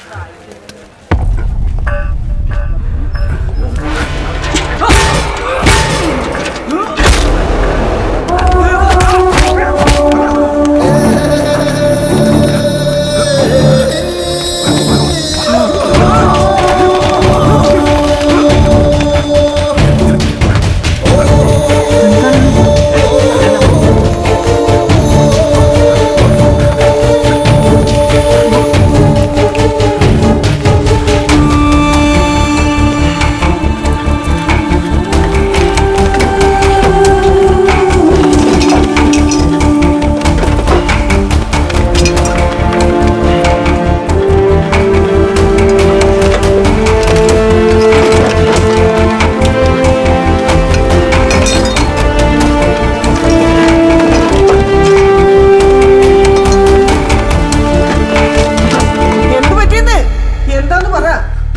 എന്ത് പറ്റിയെന്ന് എന്താന്ന് പറ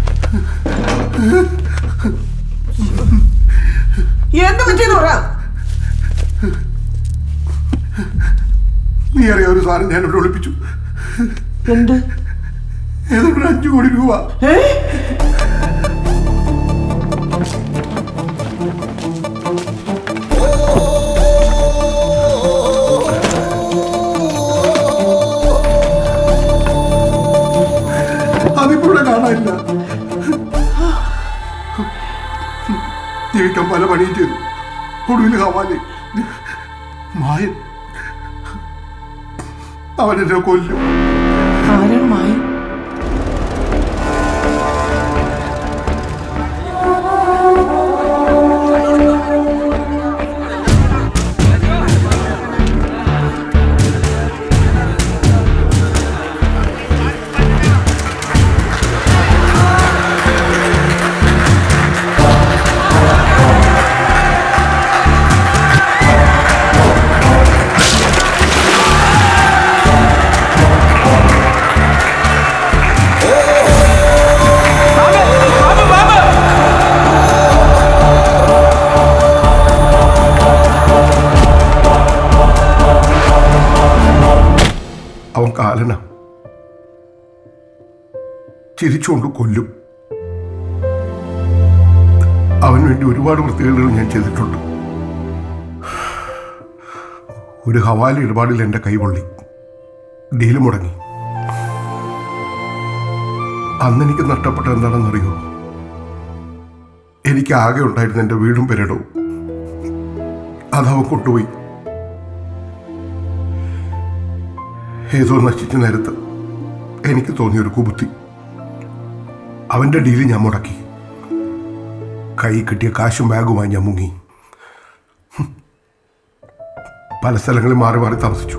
എന്ത് പറ്റിയെന്ന് പറ നീ അറിയാം ഒരു സാധനം ഞാൻ ഇവിടെ ഒളിപ്പിച്ചു എന്ത് ഏതാണ്ട് ഒരു അഞ്ചു കോടി രൂപ ഏ അതിപ്പോ ഇവിടെ കാണാനില്ല ജീവിക്കാൻ പല പണിയും ചെയ്തു ഒടുവിൽ ഹവാലി മായൻ അവൻ എന്നെ കൊല്ലും ആരാണ് മായി അവൻ കാലന ചിരിച്ചുകൊണ്ട് കൊല്ലും അവന് വേണ്ടി ഒരുപാട് വൃത്തികേടുകൾ ഞാൻ ചെയ്തിട്ടുണ്ട് ഒരു ഹവാല ഇടപാടിൽ എൻ്റെ കൈ പൊള്ളി ഡീല് മുടങ്ങി അന്ന് എനിക്ക് നഷ്ടപ്പെട്ട എന്താണെന്നറിയോ എനിക്ക് ആകെ ഉണ്ടായിരുന്ന എൻ്റെ വീടും പെരടവും അതവൻ കൊണ്ടുപോയി ഏതോ നശിച്ച നേരത്ത് എനിക്ക് തോന്നിയൊരു കുബുത്തി അവൻ്റെ ഡീല് ഞാൻ മുടക്കി കൈ കിട്ടിയ കാശും ബാഗുമായി ഞാൻ മുങ്ങി ഹും. പല സ്ഥലങ്ങളിൽ മാറി മാറി താമസിച്ചു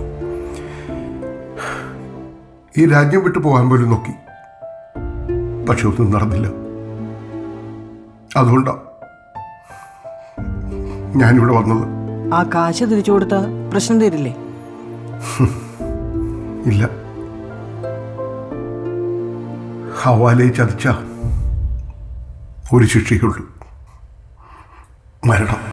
ഈ രാജ്യം വിട്ടു പോകാൻ പോലും നോക്കി പക്ഷെ ഒന്നും നടന്നില്ല അതുകൊണ്ടാ ഞാനിവിടെ വന്നത് ആ കാശ് തിരിച്ചു കൊടുത്ത പ്രശ്നം തീരില്ലേ ഇല്ല ഹവാലയെ ചതിച്ച ഒരു ശിക്ഷയുള്ളൂ മരണം